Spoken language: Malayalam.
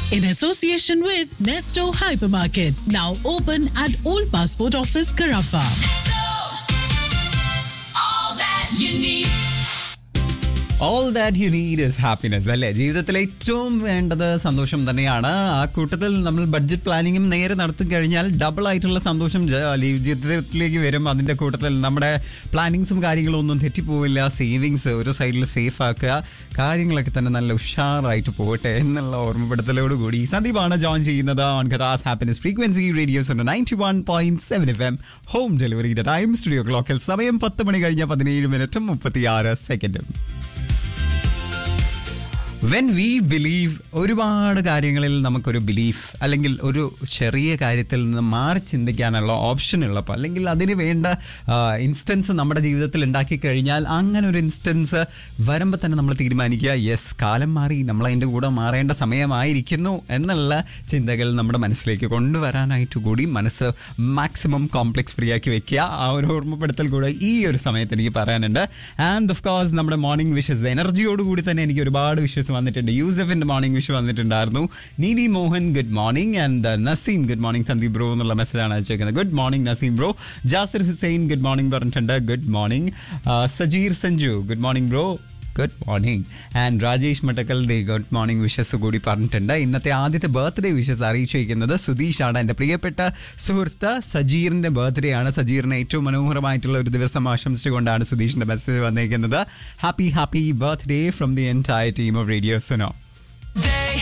in association with Nesto Hypermarket, now open at Old Passport Office, Carafa. All that you need is happiness അല്ലേ ജീവിതത്തിൽ ഏറ്റവും വേണ്ടത് സന്തോഷം തന്നെയാണ് ആ കൂട്ടത്തിൽ നമ്മൾ ബഡ്ജറ്റ് പ്ലാനിങ്ങും നേരെ നടത്തി കഴിഞ്ഞാൽ ഡബിൾ ആയിട്ടുള്ള സന്തോഷം ജ- ലീ- ജീവിതത്തിലേക്ക് വരും അതിന്റെ കൂട്ടത്തിൽ നമ്മുടെ പ്ലാനിങ്സും കാര്യങ്ങളും ഒന്നും തെറ്റിപ്പോവില്ല സേവിങ്സ് ഒരു സൈഡിൽ സേഫ് ആക്കുക കാര്യങ്ങളൊക്കെ തന്നെ നല്ല ഉഷാറായിട്ട് പോകട്ടെ എന്നുള്ള ഓർമ്മപ്പെടുത്തലോട് കൂടി സന്ദീപാണ് ജോയിൻ ചെയ്യുന്നത് ഓൺ കഥാസ് happiness frequency radios ninety one point seven F M home ഡെലിവറിയുടെ ടൈം സ്റ്റുഡിയോ ക്ലോക്കിൽ സമയം പത്ത് മണി കഴിഞ്ഞ പതിനേഴ് മിനിറ്റും മുപ്പത്തിയാറ് സെക്കൻഡും വെൻ വി ബിലീവ് ഒരുപാട് കാര്യങ്ങളിൽ നമുക്കൊരു ബിലീഫ് അല്ലെങ്കിൽ ഒരു ചെറിയ കാര്യത്തിൽ നിന്ന് മാറി ചിന്തിക്കാനുള്ള ഓപ്ഷൻ ഉള്ളപ്പോൾ അല്ലെങ്കിൽ അതിന് വേണ്ട ഇൻസ്റ്റൻസ് നമ്മുടെ ജീവിതത്തിൽ ഉണ്ടാക്കി കഴിഞ്ഞാൽ അങ്ങനെ ഒരു ഇൻസ്റ്റൻസ് വരുമ്പോൾ തന്നെ നമ്മൾ തീരുമാനിക്കുക യെസ് കാലം മാറി നമ്മൾ അതിൻ്റെ കൂടെ മാറേണ്ട സമയമായിരിക്കുന്നു എന്നുള്ള ചിന്തകൾ നമ്മുടെ മനസ്സിലേക്ക് കൊണ്ടുവരാനായിട്ട് കൂടി മനസ്സ് മാക്സിമം കോംപ്ലക്സ് ഫ്രീ ആക്കി വെക്കുക ആ ഒരു ഓർമ്മപ്പെടുത്തൽ കൂടെ ഈ ഒരു സമയത്ത് എനിക്ക് പറയാനുണ്ട് ആൻഡ് ഓഫ് കോഴ്സ് നമ്മുടെ മോർണിംഗ് വിഷസ് എനർജിയോട് കൂടി തന്നെ എനിക്ക് ഒരുപാട് വിഷസ് വന്നിട്ടുണ്ട് യൂസഫിന്റെ മോർണിംഗ് വിഷ് വന്നിട്ടുണ്ടായിരുന്നു Neethi Mohan good morning and Naseem good morning Sandeep bro എന്നുള്ള മെസ്സേജാണ് അയച്ചേക്കുന്നത് good morning Naseem bro Jasir Hussain good morning പറഞ്ഞിട്ടുണ്ട് good morning Sajeer Sanju good morning bro good morning and Rajesh Mattakkal the good morning wishes കൂടി പറഞ്ഞിട്ടുണ്ട് ഇന്നത്തെ ആദ്യത്തെ ബർത്ത്ഡേ വിഷസ് അറിയിച്ചിരിക്കുന്നത് സുധീഷാണ് എൻ്റെ പ്രിയപ്പെട്ട സുഹൃത്ത് സജീറിൻ്റെ ബർത്ത്ഡേ ആണ് സജീറിന് ഏറ്റവും മനോഹരമായിട്ടുള്ള ഒരു ദിവസം ആശംസിച്ചുകൊണ്ടാണ് സുധീഷിൻ്റെ മെസ്സേജ് വന്നേക്കുന്നത് happy happy birthday from the entire team of radio Suno